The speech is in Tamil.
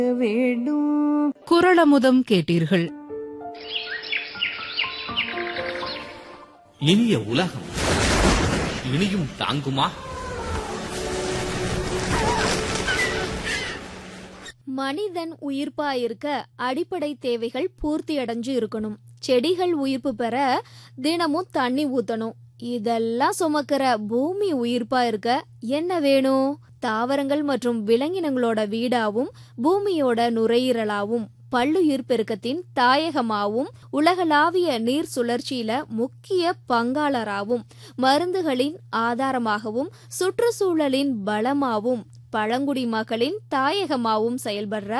வேண்டும் குரளமுதம் கேட்டீர்கள் இனிய உலகம் இனியும் தாங்குமா மனிதன் உயிர்ப்பா இருக்க அடிப்படை தேவைகள் பூர்த்தி அடைஞ்சு இருக்கணும் செடிகள் உயிர்ப்பு பெற தினமும் தண்ணி ஊத்தணும் இதெல்லாம் சுமக்கிற பூமி உயிர்ப்பா இருக்க என்ன வேணும் தாவரங்கள் மற்றும் விலங்கினங்களோட வீடாவும் பூமியோட நுரையீரலாவும் பல்லுயிர் பெருக்கத்தின் தாயகமாவும் உலகளாவிய நீர் சுழற்சியில முக்கிய பங்காளராகவும் மருந்துகளின் ஆதாரமாகவும் சுற்றுச்சூழலின் பலமாவும் பழங்குடி மக்களின் தாயகமாவும் செயல்படுற